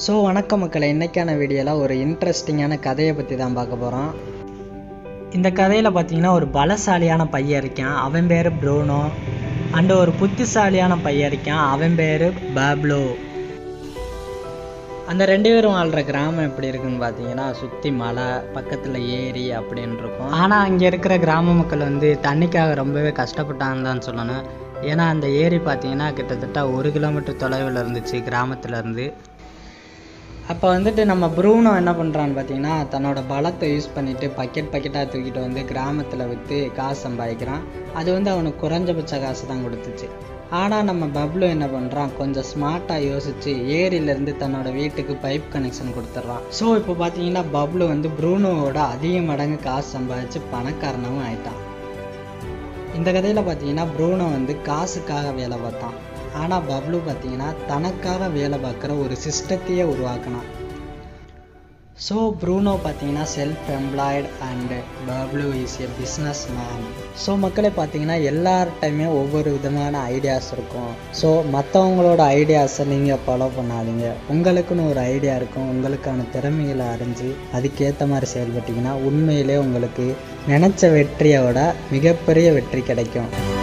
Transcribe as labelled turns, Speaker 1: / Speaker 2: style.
Speaker 1: so வணக்கம் மக்களை இன்றைக்கான வீடியோவில் ஒரு இன்ட்ரெஸ்டிங்கான கதையை பற்றி தான் பார்க்க போகிறோம் இந்த கதையில் பார்த்தீங்கன்னா ஒரு பலசாலியான பையன் இருக்கான் அவன் பேர் ப்ரூனோ அண்டு ஒரு புத்திசாலியான பையன் இருக்கான் அவன் பேர் பாப்லோ அந்த ரெண்டு பேரும் வாழ்கிற கிராமம் எப்படி இருக்குன்னு பார்த்தீங்கன்னா சுற்றி மலை பக்கத்தில் ஏரி அப்படின்னு இருக்கும் ஆனால் அங்கே இருக்கிற கிராம மக்கள் வந்து தண்ணிக்காக ரொம்பவே கஷ்டப்பட்டாங்கன்னு தான் சொல்லணும் ஏன்னா அந்த ஏரி பார்த்தீங்கன்னா கிட்டத்தட்ட ஒரு கிலோமீட்டர் தொலைவில் இருந்துச்சு கிராமத்துல இருந்து அப்போ வந்துட்டு நம்ம ப்ரூனோ என்ன பண்ணுறான்னு பார்த்தீங்கன்னா தன்னோட பலத்தை யூஸ் பண்ணிவிட்டு பக்கெட் பக்கெட்டாக தூக்கிட்டு வந்து கிராமத்தில் விற்று காசு சம்பாதிக்கிறான் அது வந்து அவனுக்கு குறைஞ்சபட்ச காசு தான் கொடுத்துச்சு ஆனால் நம்ம பப்ளு என்ன பண்ணுறான் கொஞ்சம் ஸ்மார்ட்டாக யோசித்து ஏரியிலேருந்து தன்னோட வீட்டுக்கு பைப் கனெக்ஷன் கொடுத்துட்றான் ஸோ இப்போ பார்த்தீங்கன்னா பப்ளு வந்து ப்ரூனோவோட அதிக மடங்கு காசு சம்பாதிச்சு பணக்காரனாகவும் ஆயிட்டான் இந்த கதையில் பார்த்தீங்கன்னா ப்ரூனோ வந்து காசுக்காக வேலை பார்த்தான் ஆனால் பப்ளு பார்த்தீங்கன்னா தனக்காக வேலை பார்க்குற ஒரு சிஸ்டத்தையே உருவாக்கினான் ஸோ ப்ரூனோ பார்த்தீங்கன்னா self employed and Bablu is a business man so மக்களே பார்த்தீங்கன்னா எல்லார்ட்டையுமே ஒவ்வொரு விதமான ஐடியாஸ் இருக்கும் ஸோ மற்றவங்களோட ஐடியாஸை நீங்கள் ஃபாலோ பண்ணாதீங்க உங்களுக்குன்னு ஒரு ஐடியா இருக்கும் உங்களுக்கான திறமைகளை அறிஞ்சு அதுக்கேற்ற மாதிரி செயல்பட்டீங்கன்னா உண்மையிலே உங்களுக்கு நினச்ச வெற்றியை விட மிகப்பெரிய வெற்றி கிடைக்கும்